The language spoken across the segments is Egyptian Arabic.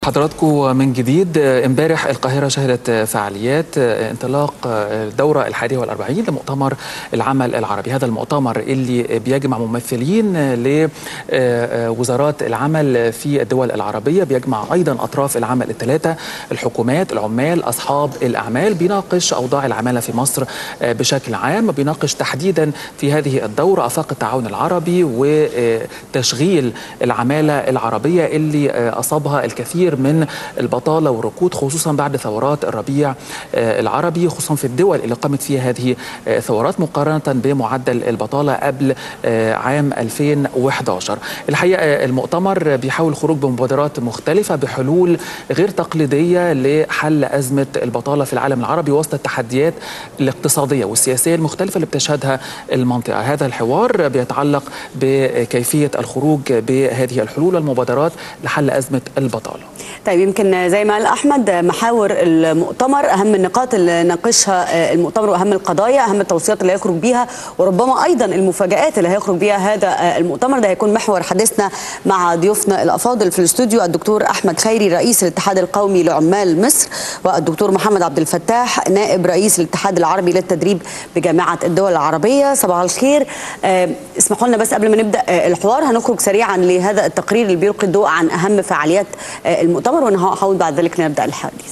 حضراتكم من جديد امبارح القاهرة شهدت فعاليات انطلاق الدورة الحادية والأربعين لمؤتمر العمل العربي هذا المؤتمر اللي بيجمع ممثلين لوزارات العمل في الدول العربية بيجمع أيضا أطراف العمل الثلاثة الحكومات العمال أصحاب الأعمال بيناقش أوضاع العمالة في مصر بشكل عام بيناقش تحديدا في هذه الدورة آفاق التعاون العربي وتشغيل العمالة العربية اللي أصابها الكثير من البطاله والركود خصوصا بعد ثورات الربيع العربي خصوصا في الدول اللي قامت فيها هذه الثورات مقارنه بمعدل البطاله قبل عام 2011 الحقيقه المؤتمر بيحاول الخروج بمبادرات مختلفه بحلول غير تقليديه لحل ازمه البطاله في العالم العربي وسط التحديات الاقتصاديه والسياسيه المختلفه اللي بتشهدها المنطقه هذا الحوار بيتعلق بكيفيه الخروج بهذه الحلول والمبادرات لحل ازمه البطاله طيب يمكن زي ما قال احمد محاور المؤتمر اهم النقاط اللي ناقشها المؤتمر واهم القضايا اهم التوصيات اللي هيخرج بيها وربما ايضا المفاجات اللي هيخرج بيها هذا المؤتمر ده هيكون محور حديثنا مع ضيوفنا الافاضل في الاستوديو الدكتور احمد خيري رئيس الاتحاد القومي لعمال مصر والدكتور محمد عبد الفتاح نائب رئيس الاتحاد العربي للتدريب بجامعه الدول العربيه صباح الخير اسمحوا لنا بس قبل ما نبدا الحوار هنخرج سريعا لهذا التقرير اللي بيلقي الضوء عن اهم فعاليات المؤتمر وانا هحاول بعد ذلك نبدا الحديث.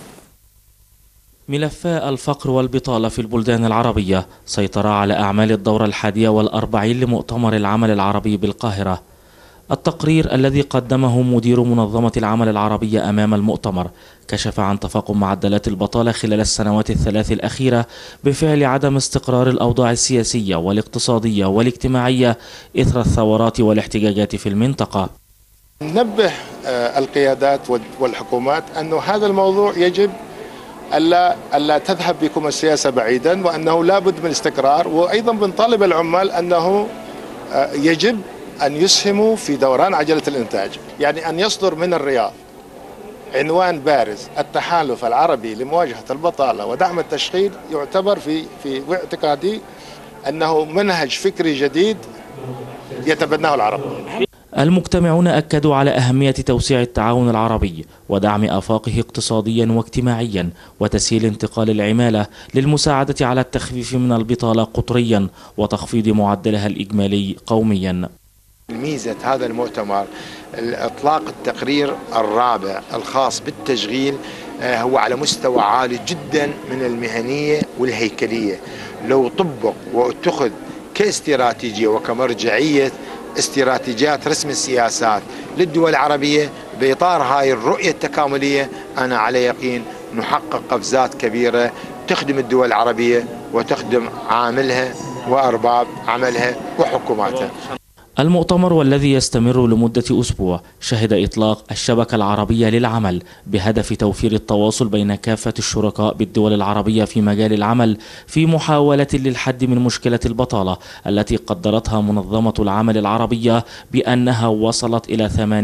ملفا الفقر والبطالة في البلدان العربية سيطر على أعمال الدورة الحادية والأربعين لمؤتمر العمل العربي بالقاهرة التقرير الذي قدمه مدير منظمة العمل العربية أمام المؤتمر كشف عن تفاقم معدلات البطالة خلال السنوات الثلاث الأخيرة بفعل عدم استقرار الأوضاع السياسية والاقتصادية والاجتماعية إثر الثورات والاحتجاجات في المنطقة نبه القيادات والحكومات أنه هذا الموضوع يجب ألا ألا تذهب بكم السياسة بعيدا وأنه لابد من استقرار وأيضا بنطالب العمال أنه يجب أن يسهموا في دوران عجلة الإنتاج يعني أن يصدر من الرياض عنوان بارز التحالف العربي لمواجهة البطالة ودعم التشغيل يعتبر في في اعتقادي أنه منهج فكري جديد يتبناه العرب المجتمعون أكدوا على أهمية توسيع التعاون العربي ودعم آفاقه اقتصاديا واجتماعيا وتسهيل انتقال العمالة للمساعدة على التخفيف من البطالة قطريا وتخفيض معدلها الإجمالي قوميا ميزة هذا المؤتمر إطلاق التقرير الرابع الخاص بالتشغيل هو على مستوى عالي جدا من المهنية والهيكلية لو طبق واتخذ كاستراتيجية وكمرجعية استراتيجيات رسم السياسات للدول العربية بإطار هاي الرؤية التكاملية أنا على يقين نحقق قفزات كبيرة تخدم الدول العربية وتخدم عاملها وأرباب عملها وحكوماتها المؤتمر والذي يستمر لمدة أسبوع شهد إطلاق الشبكة العربية للعمل بهدف توفير التواصل بين كافة الشركاء بالدول العربية في مجال العمل في محاولة للحد من مشكلة البطالة التي قدرتها منظمة العمل العربية بأنها وصلت إلى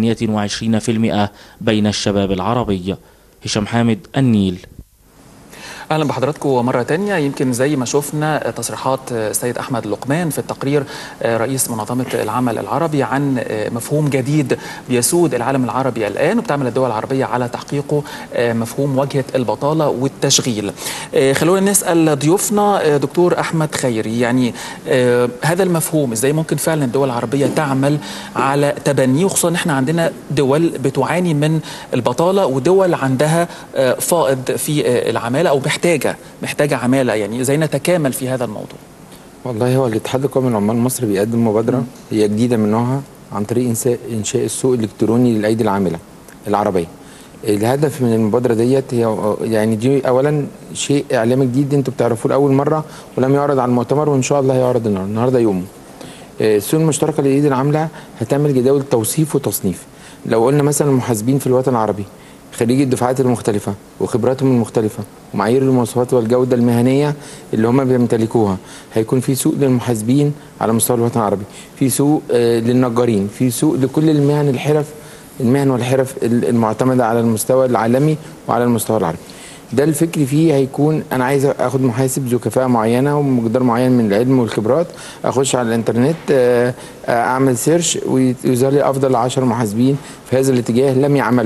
28% بين الشباب العربي هشام حامد النيل اهلا بحضراتكم مره تانية يمكن زي ما شفنا تصريحات السيد احمد لقمان في التقرير رئيس منظمه العمل العربي عن مفهوم جديد بيسود العالم العربي الان وبتعمل الدول العربيه على تحقيقه مفهوم مواجهه البطاله والتشغيل خلونا نسال ضيوفنا دكتور احمد خيري يعني هذا المفهوم ازاي ممكن فعلا الدول العربيه تعمل على تبنيه وخصوصا ان احنا عندنا دول بتعاني من البطاله ودول عندها فائض في العماله او محتاجه محتاجه عماله يعني ازاي نتكامل في هذا الموضوع والله هو الاتحاد القومي للعمال المصري بيقدم مبادره هي جديده من نوعها عن طريق انشاء السوق الالكتروني للايدي العامله العربيه الهدف من المبادره ديت هي يعني دي اولا شيء اعلامي جديد انتوا بتعرفوه لاول مره ولم يعرض على المؤتمر وان شاء الله هيعرض النهارده النهارده يومه السوق المشتركه للايدي العامله هتعمل جداول توصيف وتصنيف لو قلنا مثلا المحاسبين في الوطن العربي خريجي الدفعات المختلفة وخبراتهم المختلفة ومعايير المواصفات والجودة المهنية اللي هم بيمتلكوها هيكون في سوق للمحاسبين على مستوى الوطن العربي في سوق آه للنجارين في سوق لكل المهن الحرف المهن والحرف المعتمدة على المستوى العالمي وعلى المستوى العربي ده الفكر فيه هيكون انا عايز اخد محاسب ذو كفاءه معينه ومقدار معين من العلم والخبرات اخش على الانترنت آه، آه، اعمل سيرش ويظهر لي افضل 10 محاسبين في هذا الاتجاه لم يعملوا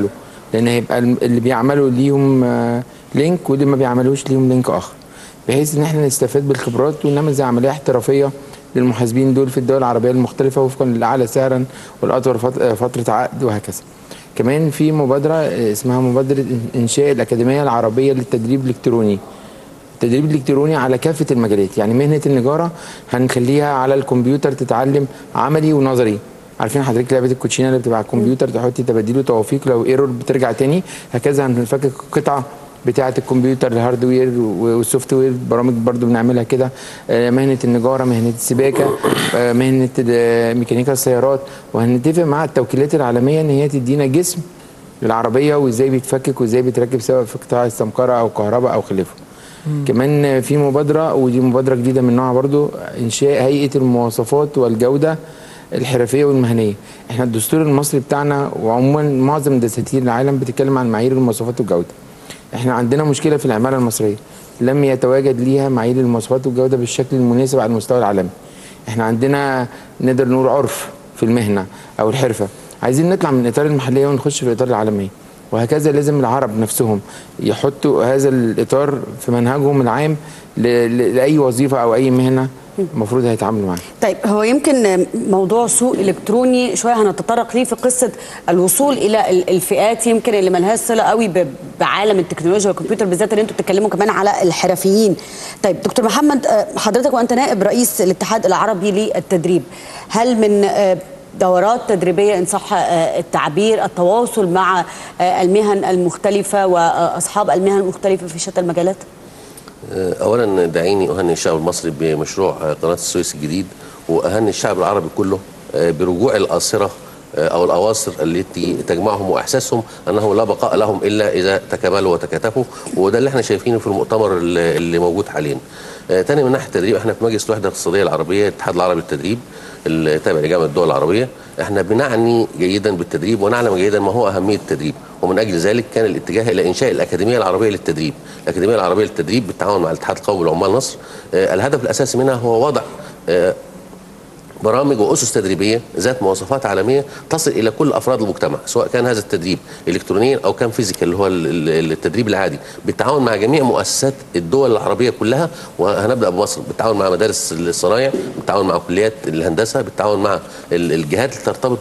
لان هيبقى الم- اللي بيعملوا ليهم آه، لينك واللي ما بيعملوش ليهم لينك اخر بحيث ان احنا نستفاد بالخبرات ونعمل زي عمليه احترافيه للمحاسبين دول في الدول العربيه المختلفه وفقا للاعلى سعرا والاطول فت- آه، فتره عقد وهكذا كمان في مبادره آه، اسمها مبادره انشاء الاكاديميه العربيه للتدريب الالكتروني التدريب الالكتروني على كافه المجالات يعني مهنه النجاره هنخليها على الكمبيوتر تتعلم عملي ونظري عارفين حضرتك لعبه الكوتشينه اللي بتبقى على الكمبيوتر تحطي تباديل وتوافيق لو ايرور بترجع تاني هكذا هنفكك القطعه بتاعه الكمبيوتر الهاردوير والسوفت وير برامج برضو بنعملها كده آه، مهنه النجاره مهنه السباكه آه، مهنه ال- ميكانيكا السيارات وهنتفق مع التوكيلات العالميه ان هي تدينا جسم العربيه وازاي بيتفكك وازاي بيتركب سواء في قطاع السمكره او كهرباء او خلافه كمان في مبادره ودي مبادره جديده من نوعها برضو انشاء هيئه المواصفات والجوده الحرفيه والمهنيه احنا الدستور المصري بتاعنا وعموما معظم دساتير العالم بتتكلم عن معايير المواصفات والجوده احنا عندنا مشكله في العماله المصريه لم يتواجد ليها معايير المواصفات والجوده بالشكل المناسب على المستوى العالمي احنا عندنا نقدر نقول عرف في المهنه او الحرفه عايزين نطلع من الاطار المحليه ونخش في الاطار العالميه وهكذا لازم العرب نفسهم يحطوا هذا الاطار في منهجهم العام ل- ل- لاي وظيفه او اي مهنه المفروض هيتعاملوا معاها طيب هو يمكن موضوع سوق الكتروني شويه هنتطرق ليه في قصه الوصول الى ال- الفئات يمكن اللي ملهاش صله قوي ب- بعالم التكنولوجيا والكمبيوتر بالذات اللي انتوا بتتكلموا كمان على الحرفيين. طيب دكتور محمد آه، حضرتك وانت نائب رئيس الاتحاد العربي للتدريب هل من آه، دورات تدريبيه ان صح آه، التعبير التواصل مع آه، المهن المختلفه واصحاب المهن المختلفه في شتى المجالات؟ اولا دعيني اهني الشعب المصري بمشروع قناه السويس الجديد واهني الشعب العربي كله برجوع الاصره او الاواصر التي تجمعهم واحساسهم انه لا بقاء لهم الا اذا تكاملوا وتكاتفوا وده اللي احنا شايفينه في المؤتمر اللي اللي موجود حاليا. آه، تاني من ناحيه التدريب احنا في مجلس الوحده الاقتصاديه العربيه الاتحاد العربي للتدريب التابع لجامعه الدول العربيه احنا بنعني جيدا بالتدريب ونعلم جيدا ما هو اهميه التدريب ومن اجل ذلك كان الاتجاه الى انشاء الاكاديميه العربيه للتدريب الاكاديميه العربيه للتدريب بالتعاون مع الاتحاد القومي لعمال مصر آه، الهدف الاساسي منها هو وضع آه، برامج واسس تدريبيه ذات مواصفات عالميه تصل الى كل افراد المجتمع سواء كان هذا التدريب الكترونيا او كان فيزيكال اللي هو ال- ال- التدريب العادي بالتعاون مع جميع مؤسسات الدول العربيه كلها وهنبدا بمصر بالتعاون مع مدارس الصنايع بالتعاون مع كليات الهندسه بالتعاون مع ال- الجهات اللي ترتبط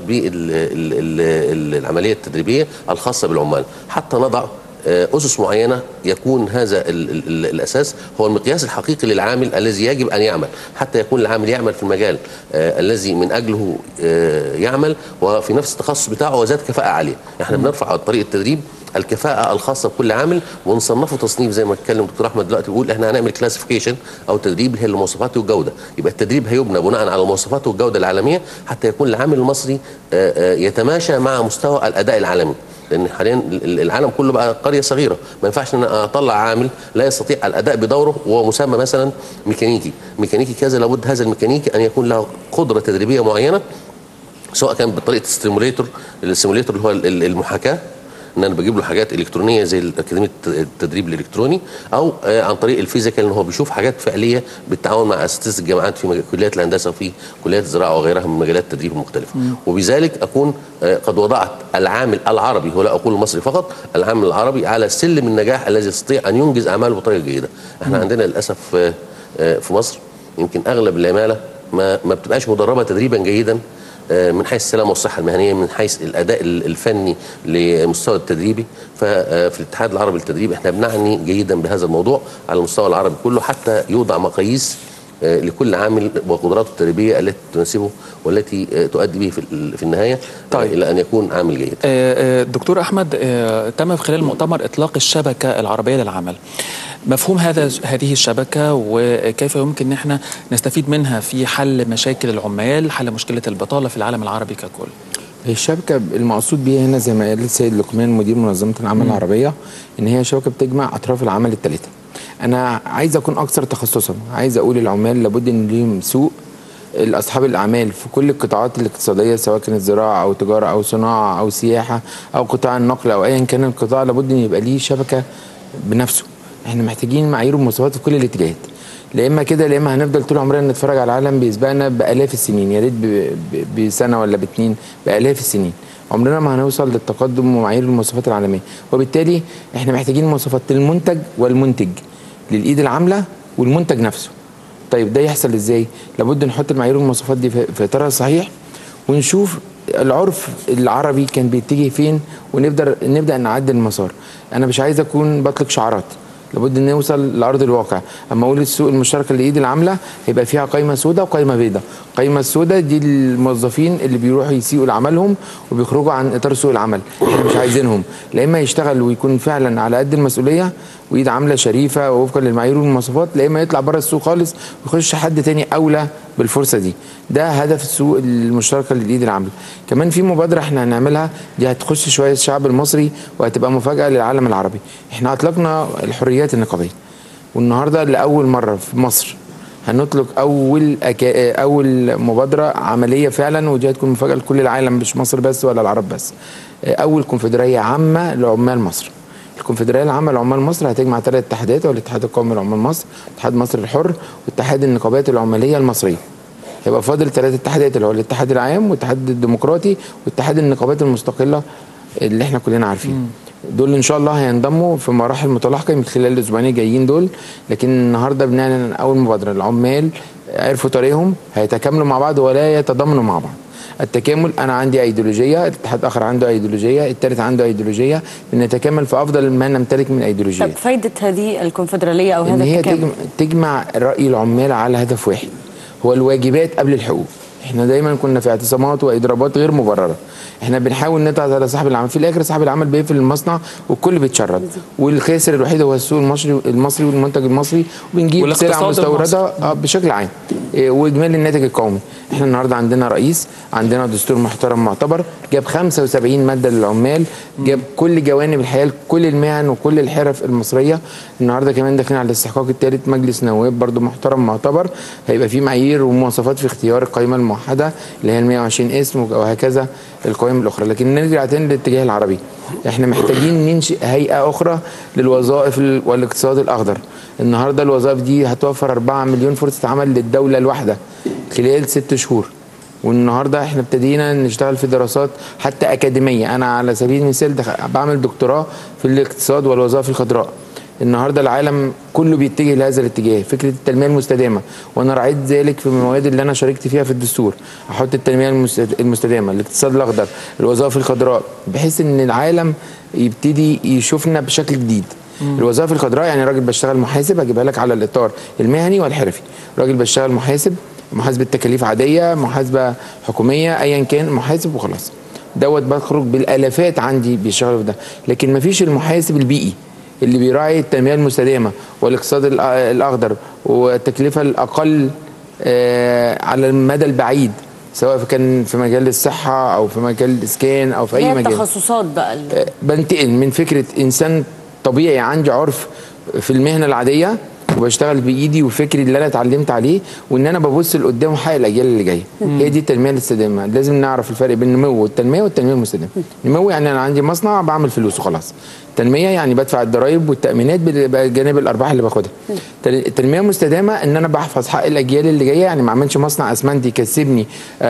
بالعمليه التدريبيه الخاصه بالعمال حتى نضع آه، اسس معينه يكون هذا ال ال ال الاساس هو المقياس الحقيقي للعامل الذي يجب ان يعمل حتى يكون العامل يعمل في المجال آه الذي من اجله آه يعمل وفي نفس التخصص بتاعه وذات كفاءه عاليه احنا بنرفع عن طريق التدريب الكفاءة الخاصة بكل عامل ونصنفه تصنيف زي ما اتكلم دكتور أحمد دلوقتي بيقول احنا هنعمل كلاسيفيكيشن أو تدريب هي المواصفات والجودة يبقى التدريب هيبنى بناء على المواصفات والجودة العالمية حتى يكون العامل المصري آه، آه، يتماشى مع مستوى الأداء العالمي لان حاليا ال- العالم كله بقى قريه صغيره ما ينفعش ان أنا اطلع عامل لا يستطيع الاداء بدوره وهو مسمى مثلا ميكانيكي ميكانيكي كذا لابد هذا الميكانيكي ان يكون له قدره تدريبيه معينه سواء كان بطريقه الستيموليتور الستيموليتور اللي هو ال- ال- المحاكاه ان انا بجيب له حاجات الكترونيه زي اكاديميه التدريب الالكتروني او آه، عن طريق الفيزيكال ان هو بيشوف حاجات فعليه بالتعاون مع اساتذه الجامعات في مج- كليات الهندسه وفي كليات الزراعه وغيرها من مجالات التدريب المختلفه وبذلك اكون آه، قد وضعت العامل العربي ولا اقول المصري فقط العامل العربي على سلم النجاح الذي يستطيع ان ينجز اعماله بطريقه جيده احنا عندنا للاسف آه، آه، في مصر يمكن اغلب العماله ما ما بتبقاش مدربه تدريبا جيدا آه، من حيث السلامه والصحه المهنيه من حيث الاداء ال- الفني لمستوى التدريبي ففي الاتحاد العربي للتدريب احنا بنعني جيدا بهذا الموضوع على المستوى العربي كله حتى يوضع مقاييس آه، لكل عامل وقدراته التدريبيه التي تناسبه والتي آه، تؤدي به في ال- في النهايه طيب. آه، الى ان يكون عامل جيد آه، آه، دكتور احمد آه، تم في خلال المؤتمر اطلاق الشبكه العربيه للعمل مفهوم هذا هذه الشبكه وكيف يمكن ان احنا نستفيد منها في حل مشاكل العمال حل مشكله البطاله في العالم العربي ككل هي الشبكه المقصود بيها هنا زي ما قال السيد لقمان مدير منظمه العمل العربيه ان هي شبكه بتجمع اطراف العمل الثلاثه انا عايز اكون اكثر تخصصا عايز اقول العمال لابد ان ليهم سوق اصحاب الاعمال في كل القطاعات الاقتصاديه سواء كانت زراعه او تجاره او صناعه او سياحه او قطاع النقل او ايا كان القطاع لابد ان يبقى ليه شبكه بنفسه احنا محتاجين معايير ومواصفات في كل الاتجاهات لا اما كده لا اما هنفضل طول عمرنا نتفرج على العالم بيسبقنا بالاف السنين يا ريت ب- ب- بسنه ولا باتنين بالاف السنين عمرنا ما هنوصل للتقدم ومعايير المواصفات العالميه وبالتالي احنا محتاجين مواصفات المنتج والمنتج للايد العامله والمنتج نفسه طيب ده يحصل ازاي لابد نحط المعايير والمواصفات دي في في اطارها الصحيح ونشوف العرف العربي كان بيتجه فين ونبدا نبدا نعدل المسار انا مش عايز اكون بطلق شعارات لابد ان نوصل لارض الواقع اما اقول السوق المشتركه للايد العامله هيبقى فيها قائمه سوداء وقائمه بيضاء القائمه السوداء دي الموظفين اللي بيروحوا يسيئوا لعملهم وبيخرجوا عن اطار سوق العمل احنا مش عايزينهم لا اما يشتغل ويكون فعلا على قد المسؤوليه وايد عامله شريفه ووفقا للمعايير والمواصفات لا اما يطلع بره السوق خالص ويخش حد تاني اولى بالفرصه دي ده هدف السوق المشتركه للايد العامله كمان في مبادره احنا هنعملها دي هتخش شويه الشعب المصري وهتبقى مفاجاه للعالم العربي احنا اطلقنا الحريات النقابيه والنهارده لاول مره في مصر هنطلق اول أكا... اول مبادره عمليه فعلا ودي هتكون مفاجاه لكل العالم مش مصر بس ولا العرب بس اول كونفدراليه عامه لعمال مصر الكونفدراليه العامه لعمال مصر هتجمع ثلاث اتحادات والاتحاد القومي لعمال مصر اتحاد مصر الحر واتحاد النقابات العماليه المصريه هيبقى فاضل ثلاث اتحادات اللي هو الاتحاد العام والاتحاد الديمقراطي واتحاد النقابات المستقله اللي احنا كلنا عارفين دول ان شاء الله هينضموا في مراحل متلاحقه من خلال الاسبوعين الجايين دول لكن النهارده بنعلن اول مبادره العمال عرفوا طريقهم هيتكاملوا مع بعض ولا يتضامنوا مع بعض التكامل انا عندي ايديولوجيه الاتحاد الاخر عنده ايديولوجيه الثالث عنده ايديولوجيه بنتكامل في افضل ما نمتلك من ايديولوجيه طب فايده هذه الكونفدراليه او ان هذا هي التكامل تجمع, تجمع راي العمال على هدف واحد هو الواجبات قبل الحقوق احنا دايما كنا في اعتصامات واضرابات غير مبرره احنا بنحاول نضغط على صاحب العمل في الاخر صاحب العمل بيقفل المصنع والكل بيتشرد والخاسر الوحيد هو السوق المصري المصري والمنتج المصري وبنجيب سلع والاقتصاد مستورده آه، بشكل عام إيه، واجمالي الناتج القومي احنا النهارده عندنا رئيس عندنا دستور محترم معتبر جاب 75 ماده للعمال جاب كل جوانب الحياه كل المهن وكل الحرف المصريه النهارده كمان داخلين على الاستحقاق الثالث مجلس نواب برضو محترم معتبر هيبقى فيه معايير ومواصفات في اختيار القائمه الموحده اللي هي ال 120 اسم وهكذا القوائم الاخرى لكن نرجع تاني للاتجاه العربي احنا محتاجين ننشئ هيئه اخرى للوظائف ال- والاقتصاد الاخضر النهارده الوظائف دي هتوفر 4 مليون فرصه عمل للدوله الواحده خلال ست شهور والنهارده احنا ابتدينا نشتغل في دراسات حتى اكاديميه انا على سبيل المثال دخ- بعمل دكتوراه في الاقتصاد والوظائف الخضراء النهارده العالم كله بيتجه لهذا الاتجاه فكره التنميه المستدامه وانا رعيت ذلك في المواد اللي انا شاركت فيها في الدستور احط التنميه المست- المستدامه الاقتصاد الاخضر الوظائف الخضراء بحيث ان العالم يبتدي يشوفنا بشكل جديد الوظائف الخضراء يعني راجل بشتغل محاسب هجيبها لك على الاطار المهني والحرفي راجل بشتغل محاسب محاسبه تكاليف عاديه محاسبه حكوميه ايا كان محاسب وخلاص دوت بخرج بالالافات عندي بيشتغلوا في ده لكن مفيش المحاسب البيئي اللي بيراعي التنميه المستدامه والاقتصاد الأ- الاخضر والتكلفه الاقل آه، على المدى البعيد سواء كان في مجال الصحه او في مجال الاسكان او في اي هي مجال التخصصات بقى ال- بنتقل من فكره انسان طبيعي عندي عرف في المهنه العاديه وبشتغل بايدي وفكري اللي انا اتعلمت عليه وان انا ببص لقدام وحقق الاجيال اللي جايه هي دي التنميه الاستدامه لازم نعرف الفرق بين النمو والتنميه والتنميه المستدامه النمو يعني انا عندي مصنع بعمل فلوس وخلاص التنميه يعني بدفع الضرائب والتامينات بجانب الارباح اللي باخدها التنميه المستدامه ان انا بحفظ حق الاجيال اللي جايه يعني ما اعملش مصنع اسمنت يكسبني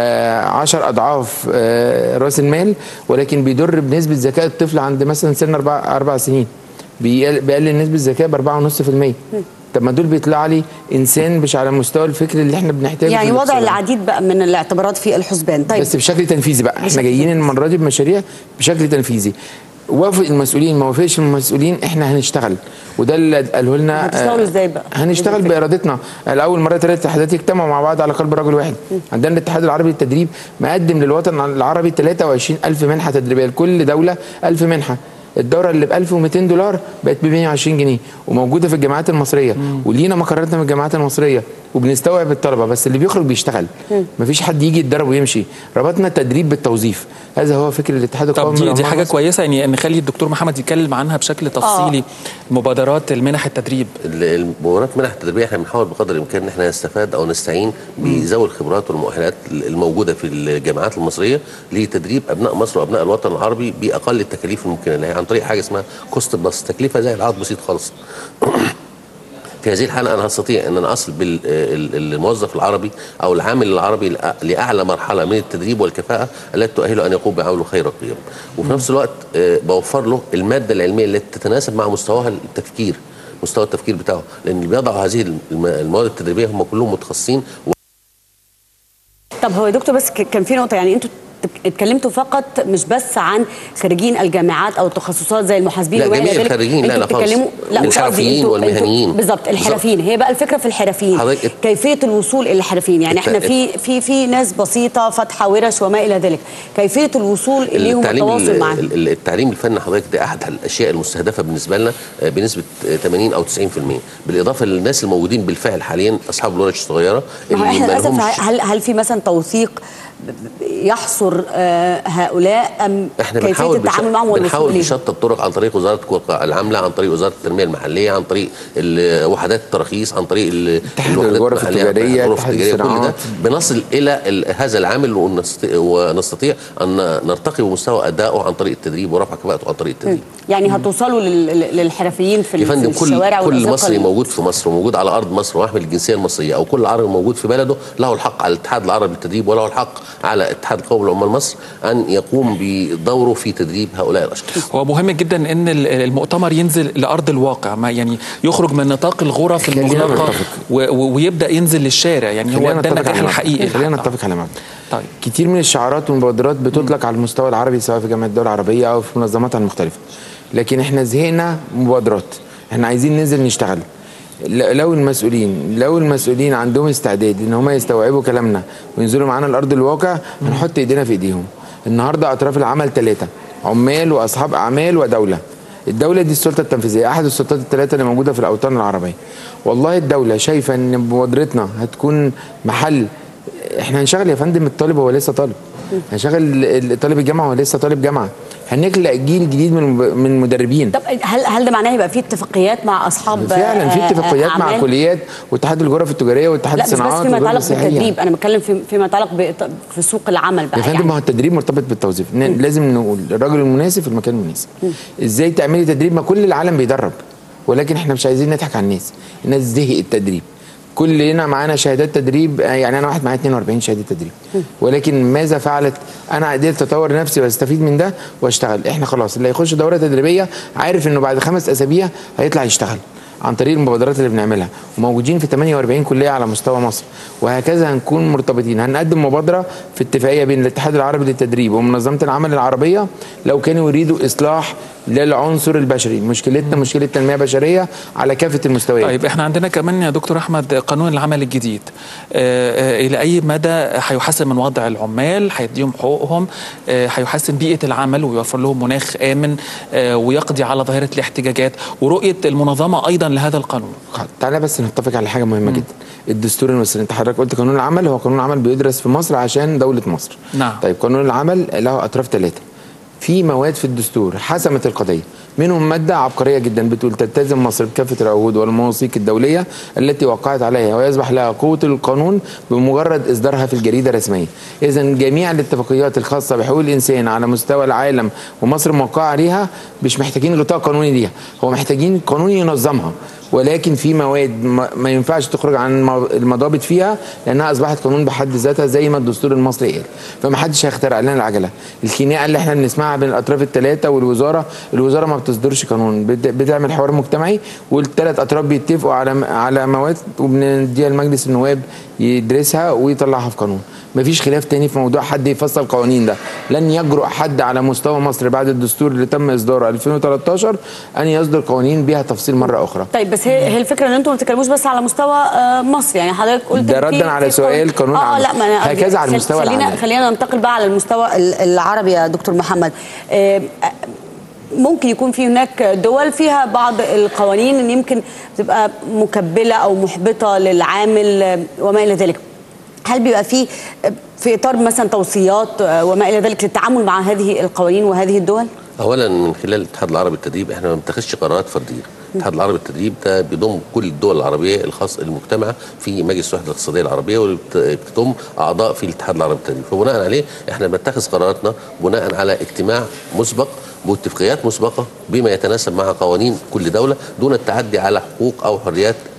10 اضعاف آه، راس المال ولكن بيضر بنسبه ذكاء الطفل عند مثلا سن اربع اربع سنين بيقل- بيقلل نسبه الذكاء ب 4.5% طب ما دول بيطلع لي انسان مش على المستوى الفكري اللي احنا بنحتاجه يعني في وضع الاقتصاد. العديد بقى من الاعتبارات في الحسبان طيب بس بشكل تنفيذي بقى احنا بشكل جايين تنفيذي. المره دي بمشاريع بشكل تنفيذي وافق المسؤولين ما وافقش المسؤولين احنا هنشتغل وده اللي قاله لنا هتشتغلوا آه، ازاي بقى؟ هنشتغل إيه الفكرة؟ بارادتنا الاول مره ثلاث اتحادات يجتمعوا مع بعض على قلب رجل واحد عندنا الاتحاد العربي للتدريب مقدم للوطن العربي 23000 منحه تدريبيه لكل دوله 1000 منحه الدوره اللي ب 1200 دولار بقت ب 120 جنيه وموجوده في الجامعات المصريه ولينا مقراتنا من الجامعات المصريه وبنستوعب الطلبه بس اللي بيخرج بيشتغل مفيش حد يجي يتدرب ويمشي ربطنا التدريب بالتوظيف هذا هو فكر الاتحاد طب القومي دي, دي للعمال حاجه المصري. كويسه يعني نخلي الدكتور محمد يتكلم عنها بشكل تفصيلي مبادرات المنح التدريب المباريات منح التدريبيه احنا بنحاول بقدر الامكان ان احنا نستفاد او نستعين بذوي الخبرات والمؤهلات الموجوده في الجامعات المصريه لتدريب ابناء مصر وابناء الوطن العربي باقل التكاليف الممكنه اللي هي عن طريق حاجه اسمها كوست بلس تكلفه زي العقد بسيط خالص في هذه الحاله انا هستطيع ان انا اصل بالموظف العربي او العامل العربي لأ- لاعلى مرحله من التدريب والكفاءه التي تؤهله ان يقوم بعمله خير القيم وفي نفس الوقت آه، بوفر له الماده العلميه التي تتناسب مع مستواه التفكير مستوى التفكير بتاعه لان اللي بيضعوا هذه الم- المواد التدريبيه هم كلهم متخصصين طب هو يا دكتور بس ك- كان في نقطه يعني انتوا ات- اتكلمتوا فقط مش بس عن خريجين الجامعات او التخصصات زي المحاسبين لا، وما إلى جميع ذلك. الخريجين، لا، انتوا لا خالص. بتتكلموا لا مش قصدي الحرفيين انتوا- والمهنيين. انتوا- بالظبط الحرفيين هي بقى الفكره في الحرفيين حضرتك- كيفيه الوصول الى الحرفيين يعني الت- احنا في في في ناس بسيطه فاتحه ورش وما الى ذلك كيفيه الوصول اليهم التعليم والتواصل ال- معهم ال- التعليم الفني حضرتك ده احد الاشياء المستهدفه بالنسبه لنا آه، بنسبه آه، 80 او 90% بالاضافه للناس الموجودين بالفعل حاليا اصحاب الورش الصغيره ما هو احنا ما للاسف لهمش- هل هل في مثلا توثيق ب- ب- يحصر آه، هؤلاء ام احنا كيفيه بنحاول التعامل بش- معهم والوصول بنحاول اليهم بشتى الطرق عن طريق وزاره القوى العامله عن طريق وزاره التنميه المحليه عن طريق ال- وحدات التراخيص عن طريق ال- اتحاد الوحدات الغرف المحلية، التجارية، الغرف اتحاد التجارية، كل ده الصناعات. بنصل الى ال- هذا العامل ونستطيع, ونستطيع ان نرتقي بمستوى ادائه عن طريق التدريب ورفع كفاءته عن طريق التدريب يعني هتوصلوا لل- للحرفيين في يا ال- في فندم كل الشوارع كل والأزقة مصري ال- موجود في مصر وموجود على ارض مصر ويحمل الجنسيه المصريه او كل عربي موجود في بلده له الحق على الاتحاد العربي للتدريب وله الحق على اتحاد القومي لعمال مصر ان يقوم بدوره في تدريب هؤلاء الاشخاص. هو مهم جدا ان ال- المؤتمر ينزل لارض الواقع ما يعني يخرج من نطاق الغرف خلينا المغلقه نتفق. و- و- ويبدا ينزل للشارع يعني هو خلينا ده نتفق النجاح على مبدأ. الحقيقي خلينا نتفق على مبدا طيب كتير من الشعارات والمبادرات بتطلق على المستوى العربي سواء في جامعه الدول العربيه او في منظماتها المختلفه لكن احنا زهقنا مبادرات احنا عايزين ننزل نشتغل ل- لو المسؤولين لو المسؤولين عندهم استعداد ان هم يستوعبوا كلامنا وينزلوا معانا الارض الواقع هنحط ايدينا في ايديهم النهارده اطراف العمل ثلاثه عمال واصحاب اعمال ودوله الدولة دي السلطة التنفيذية أحد السلطات الثلاثة اللي موجودة في الأوطان العربية والله الدولة شايفة إن مبادرتنا هتكون محل احنا هنشغل يا فندم الطالب هو لسه طالب هنشغل ال- طالب الجامعه هو لسه طالب جامعه هنخلق جيل جديد من من المدربين طب هل هل ده معناه يبقى في اتفاقيات مع اصحاب فعلا في آه، اتفاقيات مع أعمال؟ كليات واتحاد الغرف التجاريه واتحاد لا مش بس الصناعات فيما والغرف يتعلق السياحية. بالتدريب انا بتكلم في فيما يتعلق بإط- في سوق العمل بقى يا فندم ما هو التدريب مرتبط بالتوظيف ن- لازم نقول الراجل المناسب في المكان المناسب ازاي تعملي تدريب ما كل العالم بيدرب ولكن احنا مش عايزين نضحك على الناس الناس زهقت التدريب كلنا معانا شهادات تدريب آه، يعني انا واحد معايا 42 شهاده تدريب ولكن ماذا فعلت انا قدرت اطور نفسي واستفيد من ده واشتغل احنا خلاص اللي هيخش دوره تدريبيه عارف انه بعد خمس اسابيع هيطلع يشتغل عن طريق المبادرات اللي بنعملها وموجودين في 48 كليه على مستوى مصر وهكذا هنكون مرتبطين هنقدم مبادره في اتفاقيه بين الاتحاد العربي للتدريب ومنظمه العمل العربيه لو كانوا يريدوا اصلاح للعنصر البشري مشكلتنا مشكله تنميه بشريه على كافه المستويات طيب احنا عندنا كمان يا دكتور احمد قانون العمل الجديد آه، آه، الى اي مدى هيحسن من وضع العمال هيديهم حقوقهم آه، هيحسن بيئه العمل ويوفر لهم مناخ امن آه، ويقضي على ظاهره الاحتجاجات ورؤيه المنظمه ايضا لهذا القانون تعالى بس نتفق على حاجه مهمه جدا الدستور المصري انت حضرتك قلت قانون العمل هو قانون العمل بيدرس في مصر عشان دوله مصر نعم. طيب قانون العمل له اطراف ثلاثه في مواد في الدستور حسمت القضيه منهم ماده عبقريه جدا بتقول تلتزم مصر بكافه العهود والمواثيق الدوليه التي وقعت عليها ويصبح لها قوه القانون بمجرد اصدارها في الجريده الرسميه اذا جميع الاتفاقيات الخاصه بحقوق الانسان على مستوى العالم ومصر موقعه عليها مش محتاجين غطاء قانوني ليها هو محتاجين قانون ينظمها ولكن في مواد ما ما ينفعش تخرج عن الم- المضابط فيها لانها اصبحت قانون بحد ذاتها زي ما الدستور المصري قال فما حدش هيخترع لنا العجله الخناقه اللي احنا بنسمعها بين الاطراف الثلاثه والوزاره الوزاره ما بتصدرش قانون بت- بتعمل حوار مجتمعي والثلاث اطراف بيتفقوا على على مواد وبنديها لمجلس النواب يدرسها ويطلعها في قانون مفيش خلاف تاني في موضوع حد يفصل القوانين ده لن يجرؤ حد على مستوى مصر بعد الدستور اللي تم اصداره 2013 ان يصدر قوانين بها تفصيل مره اخرى طيب بس هي هي الفكره ان انتم ما بتتكلموش بس على مستوى آه، مصر يعني حضرتك قلت ده إن في- رداً على في سؤال قانون اه العمل. لا ما انا هكذا على خل- المستوى خلينا العالمي. خلينا ننتقل بقى على المستوى ال- العربي يا دكتور محمد آه، ممكن يكون في هناك دول فيها بعض القوانين اللي يمكن تبقى مكبله او محبطه للعامل آه، وما الى ذلك هل بيبقى في في اطار مثلا توصيات آه، وما الى ذلك للتعامل مع هذه القوانين وهذه الدول؟ اولا من خلال الاتحاد العربي للتدريب احنا ما بنتخذش قرارات فرديه الاتحاد العربي للتدريب ده بيضم كل الدول العربيه الخاص المجتمع في مجلس الوحده الاقتصاديه العربيه واللي بت- بتضم اعضاء في الاتحاد العربي للتدريب فبناء عليه احنا بنتخذ قراراتنا بناء على اجتماع مسبق باتفاقيات مسبقه بما يتناسب مع قوانين كل دوله دون التعدي على حقوق او حريات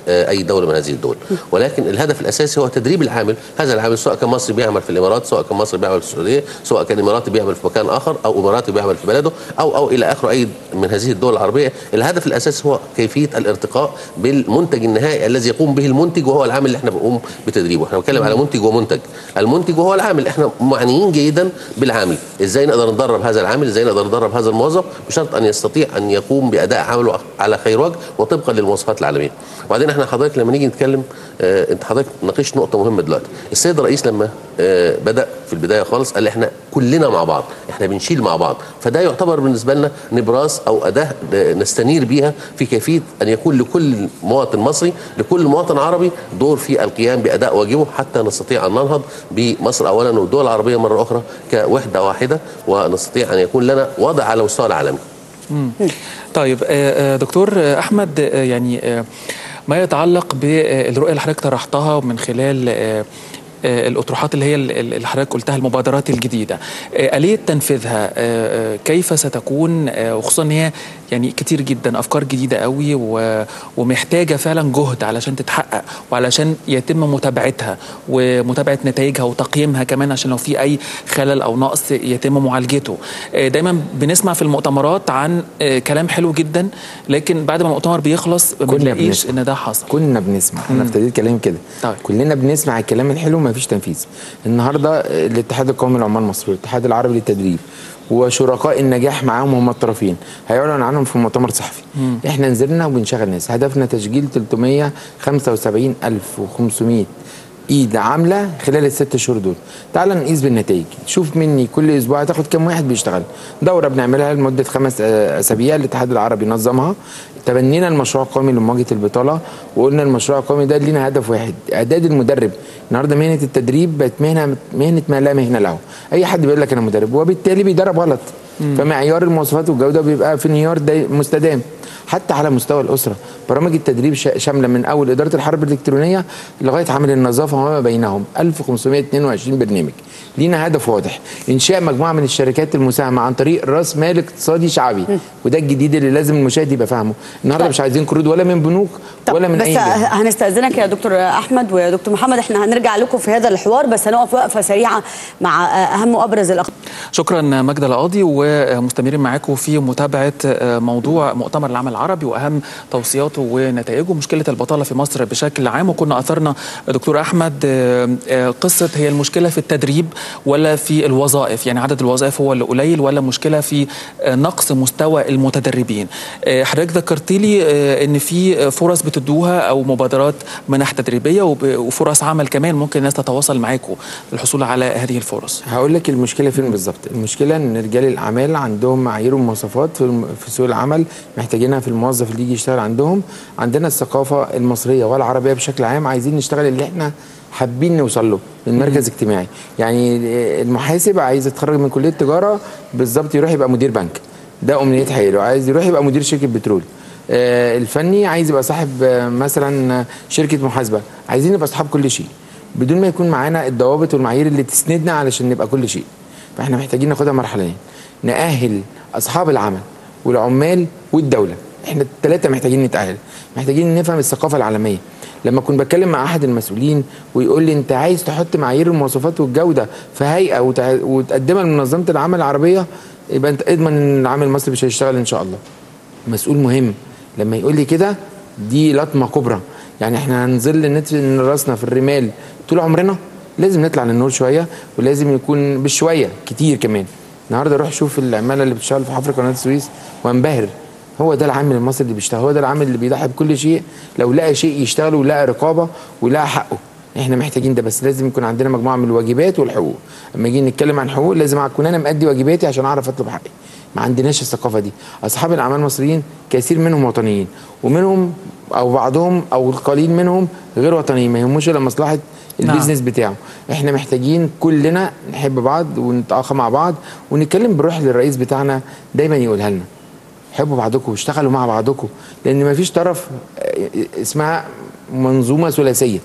آه، اي دوله من هذه الدول ولكن الهدف الاساسي هو تدريب العامل هذا العامل سواء كان مصري بيعمل في الامارات سواء كان مصري بيعمل في السعوديه سواء كان اماراتي بيعمل في مكان اخر او اماراتي بيعمل في بلده او او الى اخره اي من هذه الدول العربيه الهدف الاساسي هو كيفيه الارتقاء بالمنتج النهائي الذي يقوم به المنتج وهو العامل اللي احنا بنقوم بتدريبه احنا بنتكلم على منتج ومنتج المنتج وهو العامل احنا معنيين جيدا بالعامل ازاي نقدر ندرب هذا العامل ازاي نقدر ندرب هذا الموظف بشرط ان يستطيع ان يقوم باداء عمله على خير وجه وطبقا للمواصفات العالميه وبعدين احنا حضرتك لما نيجي نتكلم اه انت حضرتك ناقشت نقطه مهمه دلوقتي السيد الرئيس لما اه بدا في البدايه خالص قال احنا كلنا مع بعض احنا بنشيل مع بعض فده يعتبر بالنسبه لنا نبراس او اداه اه نستنير بيها في كيفيه ان يكون لكل مواطن مصري لكل مواطن عربي دور في القيام باداء واجبه حتى نستطيع ان ننهض بمصر اولا والدول العربيه مره اخرى كوحده واحده ونستطيع ان يكون لنا وضع على مستوى العالمي طيب آه، آه، دكتور آه، احمد آه، يعني آه، ما يتعلق بالرؤيه اللي حضرتك طرحتها من خلال آه، آه، الاطروحات اللي هي ال- ال- اللي حضرتك قلتها المبادرات الجديده آه، اليه تنفيذها آه، آه، كيف ستكون آه، وخصوصا ان هي يعني كتير جدا افكار جديده قوي و- ومحتاجه فعلا جهد علشان تتحقق وعلشان يتم متابعتها ومتابعه نتائجها وتقييمها كمان عشان لو في اي خلل او نقص يتم معالجته آه، دايما بنسمع في المؤتمرات عن آه، كلام حلو جدا لكن بعد ما المؤتمر بيخلص ما كنا بنلاقيش بنسمع. ان ده حصل كنا بنسمع انا ابتديت كلامي كده طيب. كلنا بنسمع الكلام الحلو ما فيش تنفيذ النهارده آه، الاتحاد القومي للعمال المصري والاتحاد العربي للتدريب وشركاء النجاح معاهم هم الطرفين هيعلن عنهم في مؤتمر صحفي احنا نزلنا وبنشغل ناس هدفنا تشغيل 375500 ايد عامله خلال الست شهور دول تعال نقيس بالنتائج شوف مني كل اسبوع هتاخد كام واحد بيشتغل دوره بنعملها لمده خمس آه، اسابيع الاتحاد العربي نظمها تبنينا المشروع القومي لمواجهه البطاله وقلنا المشروع القومي ده لينا هدف واحد اعداد المدرب النهارده مهنه التدريب بقت مهنه مهنه ما لا مهنه له اي حد بيقول لك انا مدرب وبالتالي بيدرب غلط فمعيار المواصفات والجوده بيبقى في انهيار داي- مستدام حتى على مستوى الاسره برامج التدريب شا- شامله من اول اداره الحرب الالكترونيه لغايه عمل النظافه وما بينهم 1522 برنامج لينا هدف واضح انشاء مجموعه من الشركات المساهمه عن طريق راس مال اقتصادي شعبي وده الجديد اللي لازم المشاهد يبقى فاهمه النهارده طيب. مش عايزين قروض ولا من بنوك طب ولا من بس اي جهه هنستأذنك يا دكتور أحمد ويا دكتور محمد احنا هنرجع لكم في هذا الحوار بس هنقف وقفة سريعة مع أهم وأبرز الأخبار شكرا مجد القاضي ومستمرين معاكم في متابعه موضوع مؤتمر العمل العربي واهم توصياته ونتائجه مشكله البطاله في مصر بشكل عام وكنا اثرنا دكتور احمد قصه هي المشكله في التدريب ولا في الوظائف يعني عدد الوظائف هو اللي قليل ولا مشكله في نقص مستوى المتدربين حضرتك ذكرت لي ان في فرص بتدوها او مبادرات منح تدريبيه وب- وفرص عمل كمان ممكن الناس تتواصل معاكم للحصول على هذه الفرص هقول لك المشكله فين بالظبط المشكله ان رجال الاعمال عندهم معايير ومواصفات في الم- في سوق العمل محتاجينها في الموظف اللي يجي يشتغل عندهم عندنا الثقافه المصريه والعربيه بشكل عام عايزين نشتغل اللي احنا حابين نوصل له من مركز اجتماعي يعني المحاسب عايز يتخرج من كليه تجاره بالظبط يروح يبقى مدير بنك ده امنيه حياته عايز يروح يبقى مدير شركه بترول آه، الفني عايز يبقى صاحب آه، مثلا شركه محاسبه عايزين نبقى اصحاب كل شيء بدون ما يكون معانا الضوابط والمعايير اللي تسندنا علشان نبقى كل شيء فاحنا محتاجين ناخدها مرحلين نأهل اصحاب العمل والعمال والدوله احنا الثلاثه محتاجين نتأهل محتاجين نفهم الثقافه العالميه لما كنت بتكلم مع احد المسؤولين ويقول لي انت عايز تحط معايير المواصفات والجوده في هيئه وتع- وتقدمها لمنظمه العمل العربيه يبقى انت اضمن ان العامل المصري مش هيشتغل ان شاء الله مسؤول مهم لما يقول لي كده دي لطمه كبرى يعني احنا هنظل ندفن راسنا في الرمال طول عمرنا لازم نطلع للنور شويه ولازم يكون بشويه كتير كمان النهارده روح شوف العماله اللي بتشتغل في حفر قناه السويس وانبهر هو ده العامل المصري اللي بيشتغل هو ده العامل اللي بيضحي بكل شيء لو لقى شيء يشتغله ولقى رقابه ولقى حقه احنا محتاجين ده بس لازم يكون عندنا مجموعه من الواجبات والحقوق اما نيجي نتكلم عن حقوق لازم اكون انا مادي واجباتي عشان اعرف اطلب حقي ما عندناش الثقافه دي اصحاب الاعمال المصريين كثير منهم وطنيين ومنهم او بعضهم او القليل منهم غير وطنيين ما يهموش الا مصلحه نعم. البيزنس بتاعه احنا محتاجين كلنا نحب بعض ونتاخى مع بعض ونتكلم بالروح اللي الرئيس بتاعنا دايما يقولها لنا حبوا بعضكم واشتغلوا مع بعضكم لان ما فيش طرف آه، اسمها منظومه ثلاثيه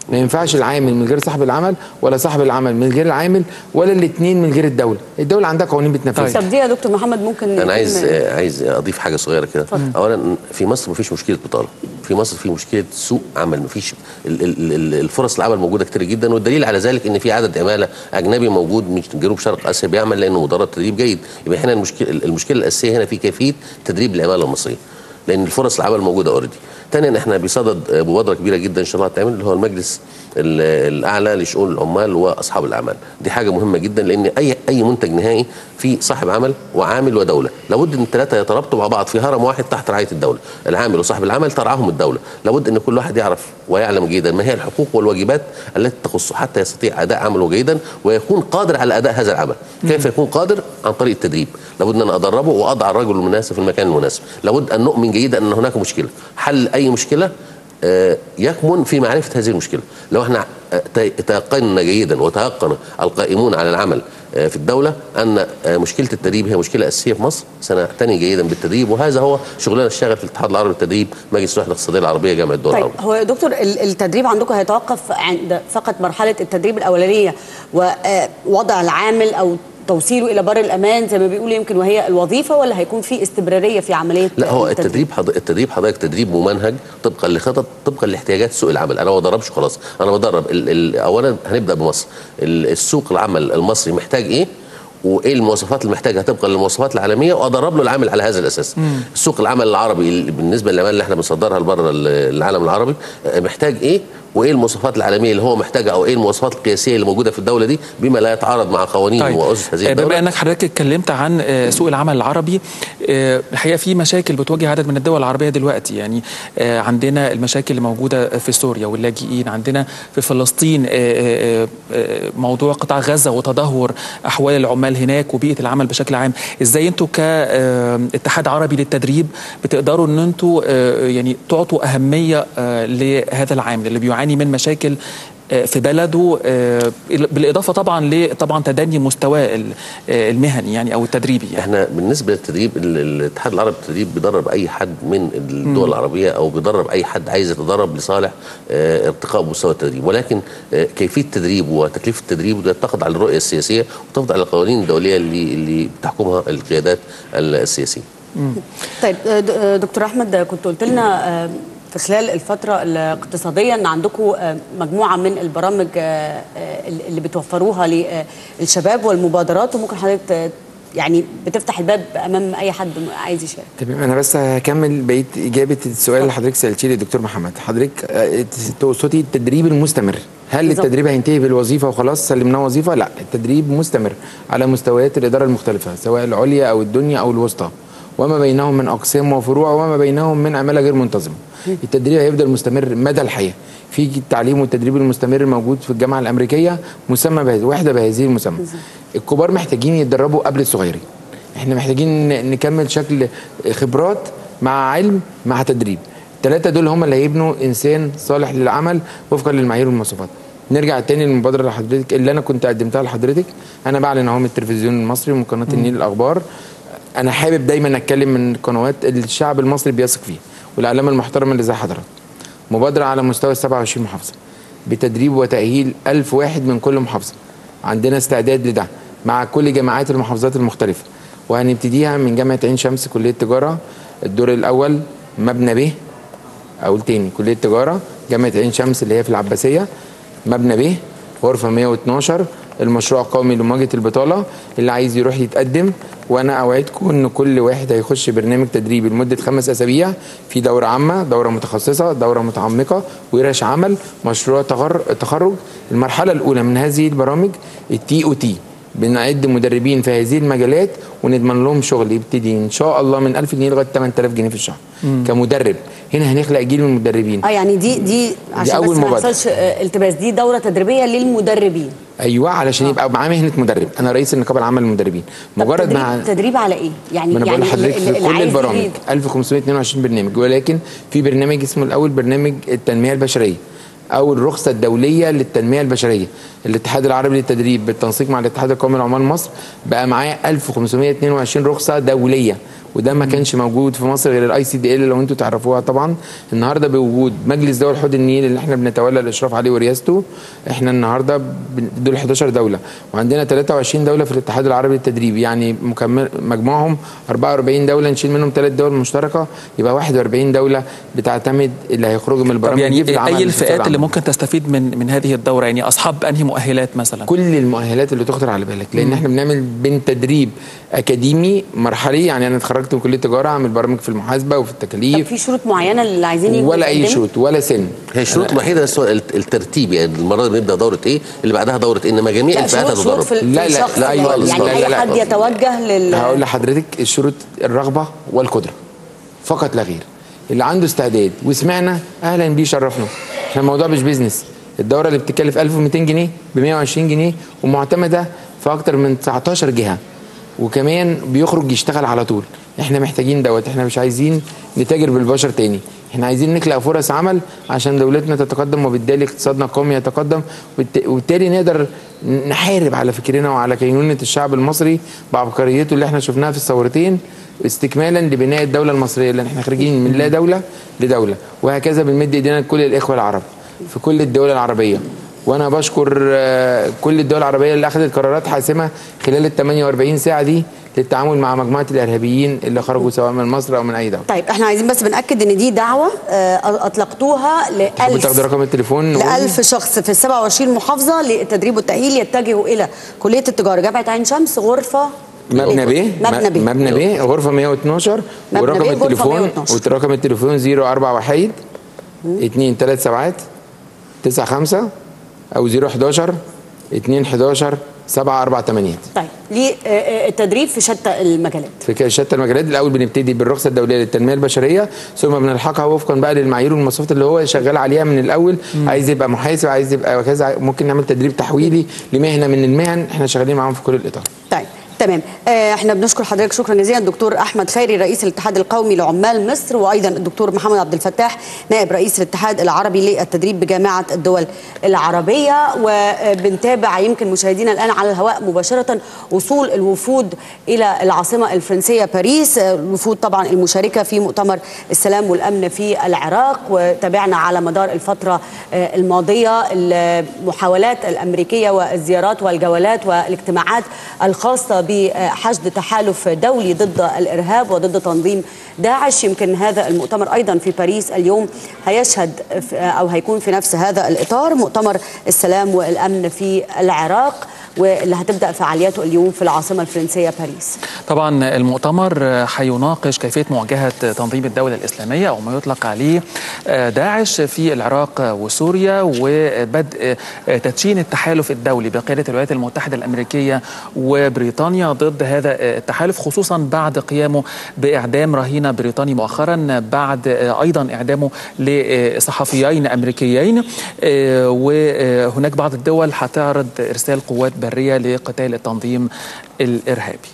ما ينفعش العامل من غير صاحب العمل ولا صاحب العمل من غير العامل ولا الاثنين من غير الدوله الدوله عندها قوانين بتنفذها طب دي يا دكتور محمد ممكن انا عايز يتم- آه، عايز اضيف حاجه صغيره كده اولا في مصر مفيش مشكله بطاله في مصر في مشكله سوق عمل مفيش ال- ال- ال- الفرص العمل موجوده كتير جدا والدليل على ذلك ان في عدد عماله اجنبي موجود من جنوب شرق اسيا بيعمل لانه مدرب تدريب جيد يبقى هنا المشكله المشكله الاساسيه هنا في كيفيه تدريب العماله المصريه لان الفرص العمل موجوده اوريدي ثانيا احنا بصدد آه، مبادره كبيره جدا ان شاء الله هتعمل اللي هو المجلس ال- الاعلى لشؤون العمال واصحاب الاعمال دي حاجه مهمه جدا لان اي اي منتج نهائي في صاحب عمل وعامل ودوله لابد ان الثلاثه يترابطوا مع بعض في هرم واحد تحت رعايه الدوله العامل وصاحب العمل ترعاهم الدوله لابد ان كل واحد يعرف ويعلم جيدا ما هي الحقوق والواجبات التي تخصه حتى يستطيع اداء عمله جيدا ويكون قادر على اداء هذا العمل كيف يكون قادر عن طريق التدريب لابد ان انا ادربه واضع الرجل المناسب في المكان المناسب لابد ان نؤمن جيدا ان هناك مشكله حل اي مشكله آه، يكمن في معرفة هذه المشكلة لو احنا آه، تي- تيقنا جيدا وتيقن القائمون على العمل آه، في الدولة أن آه، مشكلة التدريب هي مشكلة أساسية في مصر سنعتني جيدا بالتدريب وهذا هو شغلنا الشاغل في الاتحاد العربي للتدريب مجلس الوحدة الاقتصادية العربية جامعة الدول طيب العربية هو يا دكتور ال- التدريب عندكم هيتوقف عند فقط مرحله التدريب الاولانيه ووضع العامل او توصيله الى بر الامان زي ما بيقولوا يمكن وهي الوظيفه ولا هيكون في استمراريه في عمليه لا هو التدريب حض... التدريب حضرتك تدريب ممنهج طبقا لخطط طبقا لاحتياجات سوق العمل انا ما بدربش خلاص انا بدرب ال... ال... اولا هنبدا بمصر ال- السوق العمل المصري محتاج ايه وايه المواصفات اللي محتاجها طبقا للمواصفات العالميه وادرب له العامل على هذا الاساس سوق العمل العربي ال- بالنسبه للعمال اللي احنا بنصدرها لبره ال- العالم العربي آه، محتاج ايه وايه المواصفات العالميه اللي هو محتاجها او ايه المواصفات القياسيه اللي موجوده في الدوله دي بما لا يتعارض مع قوانين طيب واسس هذه آه، الدوله بما انك حضرتك اتكلمت عن آه، سوق العمل العربي آه، الحقيقه في مشاكل بتواجه عدد من الدول العربيه دلوقتي يعني آه، عندنا المشاكل اللي موجوده في سوريا واللاجئين عندنا في فلسطين آه، آه، آه، موضوع قطاع غزه وتدهور احوال العمال هناك وبيئه العمل بشكل عام ازاي انتوا كاتحاد عربي للتدريب بتقدروا ان انتوا آه، يعني تعطوا اهميه آه، لهذا العامل اللي بيعاني من مشاكل آه، في بلده آه، بالاضافه طبعا لطبعا تدني مستواه ال- آه، المهني يعني او التدريبي يعني احنا بالنسبه للتدريب ال- الاتحاد العربي للتدريب بيدرب اي حد من الدول العربيه او بيدرب اي حد عايز يتدرب لصالح اه، ارتقاء مستوى التدريب ولكن اه، كيفيه التدريب وتكلفه التدريب ده تخضع للرؤيه السياسيه وتخضع للقوانين الدوليه اللي اللي بتحكمها القيادات السياسيه طيب آه، د- آه، دكتور احمد آه، كنت قلت لنا آه، في خلال الفترة الاقتصادية أن عندكم آه، مجموعة من البرامج آه، آه، اللي بتوفروها للشباب والمبادرات وممكن حضرتك ت- يعني بتفتح الباب أمام أي حد عايز يشارك تمام انا بس هكمل بقيه اجابه السؤال اللي حضرتك سالتيه للدكتور محمد حضرتك آه، تقصدي التدريب المستمر هل بالظبط. التدريب هينتهي بالوظيفه وخلاص سلمناه وظيفه لا التدريب مستمر على مستويات الاداره المختلفه سواء العليا او الدنيا او الوسطى وما بينهم من اقسام وفروع وما بينهم من عماله غير منتظمه التدريب هيفضل مستمر مدى الحياه في التعليم والتدريب المستمر الموجود في الجامعه الامريكيه مسمى بهذه وحده بهذه المسمى الكبار محتاجين يتدربوا قبل الصغيرين احنا محتاجين ن- نكمل شكل خبرات مع علم مع تدريب الثلاثه دول هم اللي هيبنوا انسان صالح للعمل وفقا للمعايير والمواصفات نرجع تاني للمبادره لحضرتك اللي انا كنت قدمتها لحضرتك انا بعلن اهو من التلفزيون المصري ومن قناه النيل الاخبار انا حابب دايما اتكلم من قنوات الشعب المصري بيثق فيها والاعلام المحترم اللي زي حضرتك مبادره على مستوى ال 27 محافظه بتدريب وتاهيل 1000 واحد من كل محافظه عندنا استعداد لده مع كل جامعات المحافظات المختلفه وهنبتديها من جامعه عين شمس كليه تجاره الدور الاول مبنى ب اقول تاني كليه تجاره جامعه عين شمس اللي هي في العباسيه مبنى ب غرفه 112 المشروع القومي لمواجهه البطاله اللي عايز يروح يتقدم وانا اوعدكم ان كل واحد هيخش برنامج تدريبي لمده خمس اسابيع في دوره عامه دوره متخصصه دوره متعمقه ورش عمل مشروع تغر... تخرج المرحله الاولى من هذه البرامج التي او تي بنعد مدربين في هذه المجالات ونضمن لهم شغل يبتدي ان شاء الله من 1000 جنيه لغايه 8000 جنيه في الشهر كمدرب هنا هنخلق جيل من المدربين اه يعني دي دي عشان أول بس ما مبادرة. يحصلش آه، التباس دي دورة تدريبية للمدربين ايوه علشان يبقى معاه مهنه مدرب انا رئيس النقابه العامه للمدربين طب مجرد تدريب, ما تدريب على ايه؟ يعني ما انا يعني بقول لحضرتك اللي- في اللي كل عايز البرامج يريد. 1522 برنامج ولكن في برنامج اسمه الاول برنامج التنميه البشريه او الرخصه الدوليه للتنميه البشريه الاتحاد العربي للتدريب بالتنسيق مع الاتحاد القومي لعمال مصر بقى معاه 1522 رخصه دوليه وده ما كانش موجود في مصر غير الاي سي دي ال لو انتم تعرفوها طبعا النهارده بوجود مجلس دول حوض النيل اللي احنا بنتولى الاشراف عليه ورئاسته احنا النهارده بن- دول 11 دوله وعندنا 23 دوله في الاتحاد العربي للتدريب يعني مكمل مجموعهم 44 دوله نشيل منهم ثلاث دول مشتركه يبقى 41 دوله بتعتمد اللي هيخرجوا من طب البرامج يعني دي في العمل اي الاقتصادي الفئات اللي العام. ممكن تستفيد من من هذه الدوره يعني اصحاب انهي مؤهلات مثلا كل المؤهلات اللي تخطر على بالك لان احنا بنعمل بين تدريب اكاديمي مرحلي يعني انا اتخرجت من كليه تجاره اعمل برامج في المحاسبه وفي طب التكاليف في شروط معينه اللي عايزين يجوا ولا اي يقدموا؟ شروط ولا سن هي الشروط الوحيده بس هو الت- الترتيب يعني المره دي بنبدا دوره ايه اللي بعدها دوره ايه انما جميع لا الفئات شروط شروط هتتدرب في في لا، لا، الشخص لا، يعني خالص، يعني لا، اي لا، لا. حد يتوجه لل هقول لحضرتك الشروط الرغبه والقدره فقط لا غير اللي عنده استعداد وسمعنا اهلا بيه شرفنا احنا الموضوع مش بيزنس الدوره اللي بتتكلف 1200 جنيه ب 120 جنيه ومعتمده في اكتر من 19 جهه وكمان بيخرج يشتغل على طول احنا محتاجين دوت احنا مش عايزين نتاجر بالبشر تاني احنا عايزين نخلق فرص عمل عشان دولتنا تتقدم وبالتالي اقتصادنا القومي يتقدم وبالت- وبالتالي نقدر نحارب على فكرنا وعلى كينونة الشعب المصري بعبقريته اللي احنا شفناها في الثورتين استكمالا لبناء الدولة المصرية اللي احنا خارجين من لا دولة لدولة وهكذا بنمد ايدينا لكل الاخوة العرب في كل الدول العربية وانا بشكر آه، كل الدول العربيه اللي اخذت قرارات حاسمه خلال ال 48 ساعه دي للتعامل مع مجموعه الارهابيين اللي خرجوا سواء من مصر او من اي دوله. طيب احنا عايزين بس بنأكد ان دي دعوه آه، اطلقتوها ل تحب تاخد 1000 رقم التليفون ل نقول؟ 1000 شخص في ال 27 محافظه للتدريب والتأهيل يتجهوا الى كليه التجاره جامعه عين شمس غرفه مبنى ب مبنى ب مبنى ب غرفه 112 مبنى ورقم ب، غرفة التليفون 112. ورقم التليفون 041 2 3 سبعات 9 5 او 011 2 11 7 4 8 طيب للتدريب في شتى المجالات في كده شتى المجالات الاول بنبتدي بالرخصه الدوليه للتنميه البشريه ثم بنلحقها وفقا بقى للمعايير والمواصفات اللي هو شغال عليها من الاول عايز يبقى محاسب عايز يبقى كذا ممكن نعمل تدريب تحويلي لمهنه من المهن احنا شغالين معاهم في كل الاطار طيب تمام آه، احنا بنشكر حضرتك شكرا جزيلا الدكتور احمد خيري رئيس الاتحاد القومي لعمال مصر وايضا الدكتور محمد عبد الفتاح نائب رئيس الاتحاد العربي للتدريب بجامعه الدول العربيه وبنتابع يمكن مشاهدينا الان على الهواء مباشره وصول الوفود الى العاصمه الفرنسيه باريس آه، الوفود طبعا المشاركه في مؤتمر السلام والامن في العراق وتابعنا على مدار الفتره آه، الماضيه المحاولات الامريكيه والزيارات والجولات والاجتماعات الخاصه بحشد تحالف دولي ضد الارهاب وضد تنظيم داعش يمكن هذا المؤتمر ايضا في باريس اليوم هيشهد في- او هيكون في نفس هذا الاطار مؤتمر السلام والامن في العراق واللي هتبدا فعالياته اليوم في العاصمه الفرنسيه باريس طبعا المؤتمر هيناقش كيفيه مواجهه تنظيم الدوله الاسلاميه او ما يطلق عليه داعش في العراق وسوريا وبدء تدشين التحالف الدولي بقياده الولايات المتحده الامريكيه وبريطانيا ضد هذا التحالف خصوصا بعد قيامه باعدام رهينه بريطاني مؤخرا بعد ايضا اعدامه لصحفيين امريكيين وهناك بعض الدول هتعرض ارسال قوات بريه لقتال التنظيم الارهابي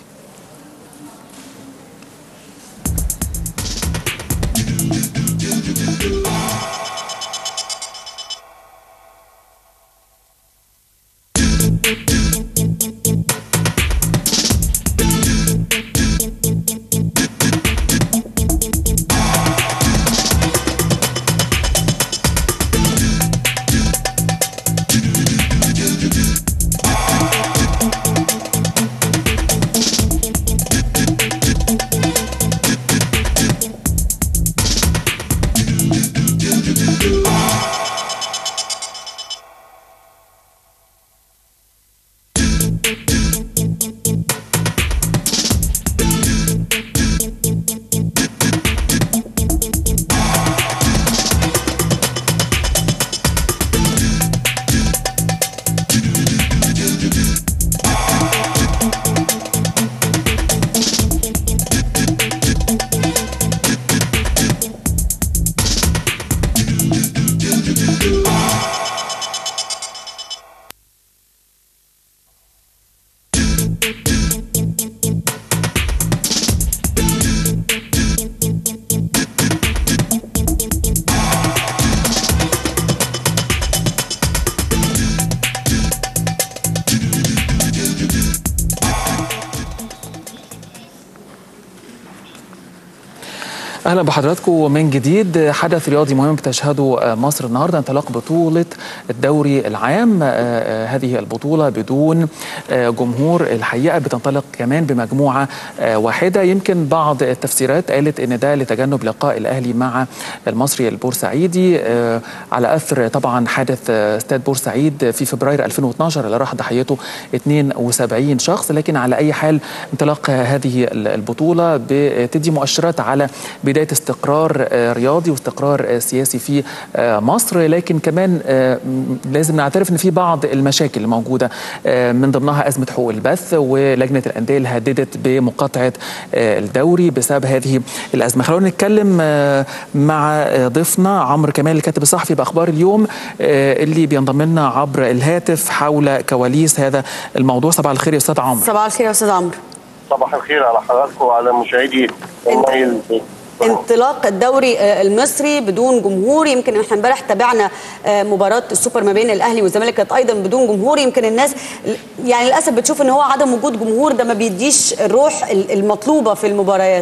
اهلا بحضراتكم من جديد حدث رياضي مهم بتشهده مصر النهارده انطلاق بطوله الدوري العام هذه البطوله بدون جمهور الحقيقه بتنطلق كمان بمجموعه واحده يمكن بعض التفسيرات قالت ان ده لتجنب لقاء الاهلي مع المصري البورسعيدي على اثر طبعا حادث استاد بورسعيد في فبراير 2012 اللي راح ضحيته 72 شخص لكن على اي حال انطلاق هذه البطوله بتدي مؤشرات على بدايه استقرار رياضي واستقرار سياسي في مصر لكن كمان لازم نعترف ان في بعض المشاكل موجوده من ضمنها ازمه حقوق البث ولجنه الانديه اللي هددت بمقاطعه الدوري بسبب هذه الازمه خلونا نتكلم مع ضيفنا عمرو كمال الكاتب الصحفي باخبار اليوم اللي بينضم لنا عبر الهاتف حول كواليس هذا الموضوع صباح الخير يا استاذ عمرو صباح الخير يا استاذ عمرو صباح الخير على حضراتكم وعلى مشاهدي النايل انطلاق الدوري المصري بدون جمهور يمكن احنا امبارح تابعنا مباراه السوبر ما بين الاهلي والزمالك كانت ايضا بدون جمهور يمكن الناس يعني للاسف بتشوف ان هو عدم وجود جمهور ده ما بيديش الروح المطلوبه في المباريات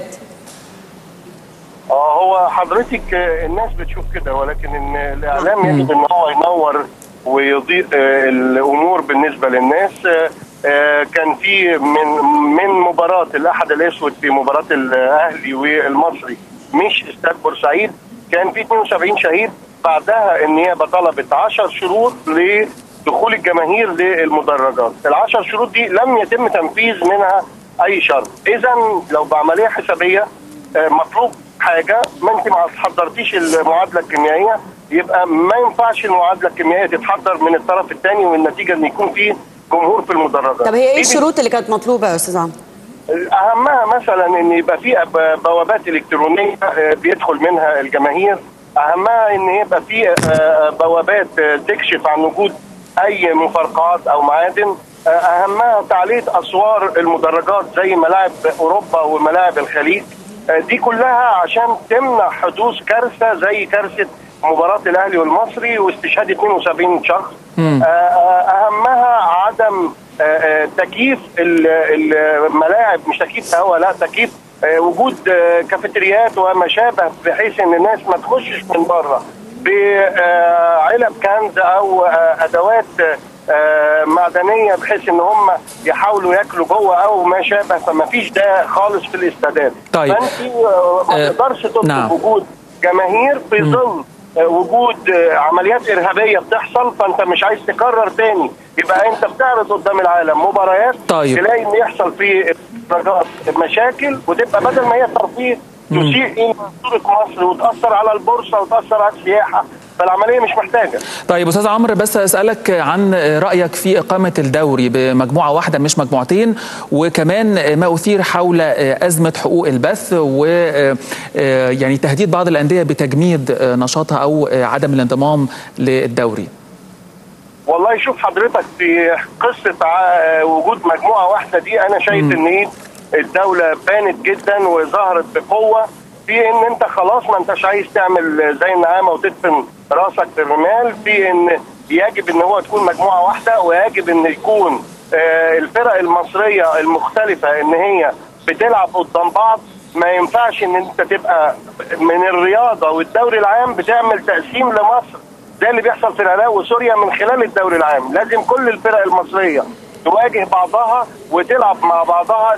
اه هو حضرتك الناس بتشوف كده ولكن إن الاعلام يجب ان هو ينور ويضيء الامور بالنسبه للناس كان في من من مباراه الاحد الاسود في مباراه الاهلي والمصري مش استاد بورسعيد كان في 72 شهيد بعدها النيابه طلبت 10 شروط لدخول الجماهير للمدرجات ال 10 شروط دي لم يتم تنفيذ منها اي شرط اذا لو بعمليه حسابيه مطلوب حاجه ما انت ما حضرتيش المعادله الكيميائيه يبقى ما ينفعش المعادله الكيميائيه تتحضر من الطرف الثاني والنتيجه ان يكون في جمهور في المدرجات طب هي ايه الشروط اللي كانت مطلوبه يا استاذ عمرو؟ اهمها مثلا ان يبقى في بوابات الكترونيه بيدخل منها الجماهير اهمها ان يبقى في بوابات تكشف عن وجود اي مفرقعات او معادن اهمها تعليق اسوار المدرجات زي ملاعب اوروبا وملاعب الخليج دي كلها عشان تمنع حدوث كارثه زي كارثه مباراه الاهلي والمصري واستشهاد 72 شخص اهمها عدم تكييف الملاعب مش تكييف هواء لا تكييف وجود كافيتريات وما شابه بحيث ان الناس ما تخشش من بره بعلب كنز او ادوات معدنيه بحيث ان هم يحاولوا ياكلوا جوه او ما شابه فما فيش ده خالص في الاستادات طيب فانت ما تقدرش تطلب نعم. وجود جماهير في ظل وجود عمليات ارهابيه بتحصل فانت مش عايز تكرر تاني يبقى انت بتعرض قدام العالم مباريات طيب. تلاقي ان يحصل في درجات مشاكل وتبقى بدل ما هي ترفيه تسيء الى صوره مصر وتاثر على البورصه وتاثر على السياحه فالعمليه مش محتاجه طيب استاذ عمرو بس اسالك عن رايك في اقامه الدوري بمجموعه واحده مش مجموعتين وكمان ما اثير حول ازمه حقوق البث و يعني تهديد بعض الانديه بتجميد نشاطها او عدم الانضمام للدوري والله شوف حضرتك في قصه وجود مجموعه واحده دي انا شايف ان ايه الدوله بانت جدا وظهرت بقوه في ان انت خلاص ما انتش عايز تعمل زي النعامه وتدفن راسك في الرمال في ان يجب ان هو تكون مجموعه واحده ويجب ان يكون آه الفرق المصريه المختلفه ان هي بتلعب قدام بعض ما ينفعش ان انت تبقى من الرياضه والدوري العام بتعمل تقسيم لمصر زي اللي بيحصل في العراق وسوريا من خلال الدوري العام لازم كل الفرق المصريه تواجه بعضها وتلعب مع بعضها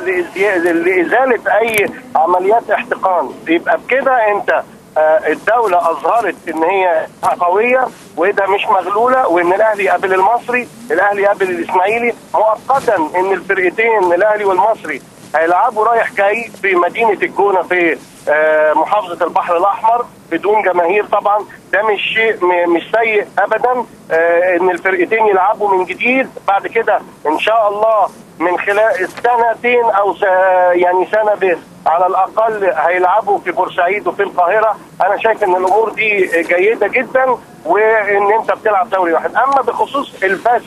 لازاله اي عمليات احتقان يبقى بكده انت الدولة أظهرت إن هي قوية وإيدها مش مغلولة وإن الأهلي يقابل المصري، الأهلي يقابل الإسماعيلي، مؤقتا إن الفرقتين الأهلي والمصري هيلعبوا رايح جاي في مدينة الجونة في محافظة البحر الأحمر بدون جماهير طبعا ده مش شيء مش سيء أبدا إن الفرقتين يلعبوا من جديد بعد كده إن شاء الله من خلال سنتين أو يعني سنة بس على الاقل هيلعبوا في بورسعيد وفي القاهره انا شايف ان الامور دي جيده جدا وان انت بتلعب دوري واحد اما بخصوص البث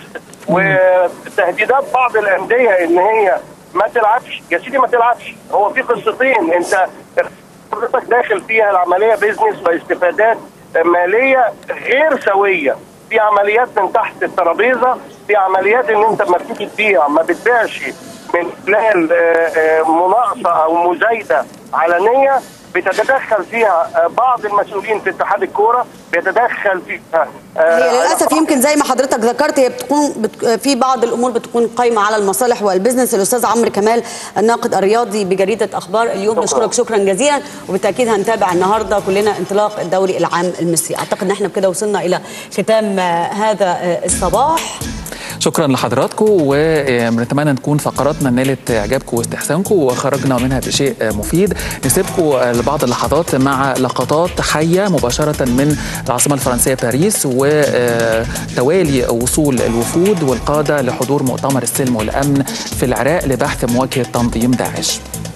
وتهديدات بعض الانديه ان هي ما تلعبش يا سيدي ما تلعبش هو في قصتين انت حضرتك داخل فيها العمليه بيزنس واستفادات ماليه غير سويه في عمليات من تحت الترابيزه في عمليات ان انت لما بتيجي تبيع ما بتبيعش من خلال مناقصه او مزايده علنيه بيتدخل فيها آه، بعض المسؤولين في اتحاد الكوره بيتدخل فيها آه، هي على للاسف بعض- يمكن زي ما حضرتك ذكرت هي بتكون بت... في بعض الامور بتكون قايمه على المصالح والبزنس الاستاذ عمرو كمال الناقد الرياضي بجريده اخبار اليوم شكراً. نشكرك شكرا جزيلا وبالتاكيد هنتابع النهارده كلنا انطلاق الدوري العام المصري اعتقد ان احنا بكده وصلنا الى ختام آه، هذا آه، الصباح شكرا لحضراتكم ونتمنى نكون فقراتنا نالت اعجابكم واستحسانكم وخرجنا منها بشيء مفيد نسيبكم لبعض اللحظات مع لقطات حيه مباشره من العاصمه الفرنسيه باريس وتوالي وصول الوفود والقاده لحضور مؤتمر السلم والامن في العراق لبحث مواجهه تنظيم داعش